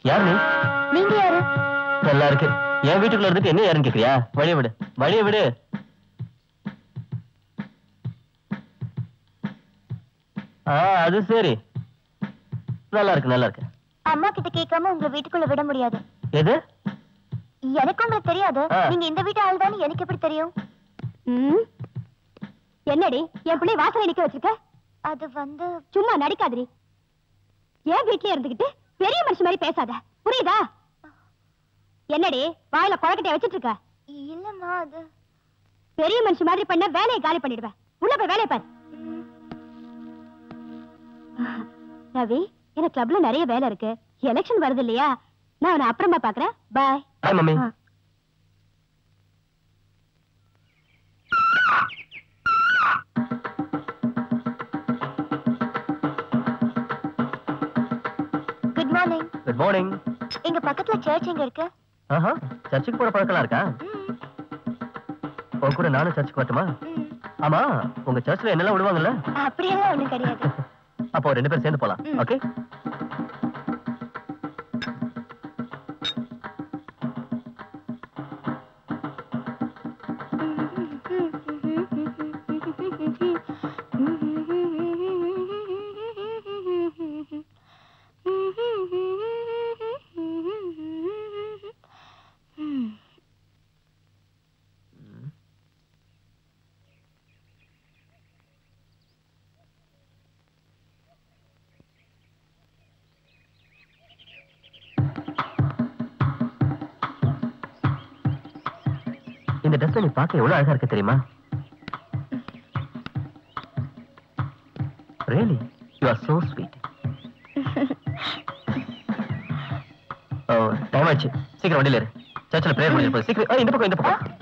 யார் நீ நீங்க யாரு நல்லா இருக்கு என் வீட்டுக்குள்ள இருந்துட்டு என்ன யாருன்னு கேக்குறியா வழிய விடு வழிய விடு ஆ அது சரி நல்லா இருக்கு நல்லா இருக்கு அம்மா கிட்ட கேட்காம உங்களை வீட்டுக்குள்ள விட முடியாது எது எனக்கு உங்களுக்கு தெரியாது ஆ. நீங்க இந்த வீட்டு ஆள் தானே எனக்கு எப்படி தெரியும் என்னடி என் பிள்ளை வாசலை நிக்க வச்சிருக்க அது வந்து சும்மா நடிக்காதடி என் வீட்லயே இருந்துகிட்டு பெரிய மனுஷன் மாதிரி பேசாத புரியுதா என்னடி வாயில குழக்கட்டைய வச்சிட்டு இருக்க இல்லம்மா அது பெரிய மனுஷன் மாதிரி பண்ண வேலையை காலி பண்ணிடுவேன் உள்ள போய் வேலையை பாரு ரவி எனக்கு கிளப்ல நிறைய வேலை இருக்கு எலெக்ஷன் வருது இல்லையா நான் உன்னை அப்புறமா பாக்குறேன் பாய் ஹாய் மம்மி ஆ. குட் மார்னிங் குட் மார்னிங் எங்க பக்கத்துல சர்ச் எங்க இருக்கு ஆஹா சர்ச்சுக்கு போற பழக்கலாம் இருக்கா ம், உன் கூட நானும் சர்ச்சுக்கு வரட்டுமா ம். ஆமா உங்க சர்ச்ல என்னெல்லாம் விடுவாங்கல்ல அப்படியெல்லாம் ஒண்ணும் கிடையாது அப்போ ரெண்டு பேரும் சேர்ந்து போலாம் ம். ஓகே இந்த ட்ரெஸ்ல நீ பார்க்க எவ்வளவு அழகா இருக்க தெரியுமா really you are so sweet oh time ஆச்சு சீக்கிரம் வண்டியில இரு சர்ச்சில் பிரேயர் பண்ணிட்டு சீக்கிரம் ஏய், இந்த பக்கம் இந்த பக்கம்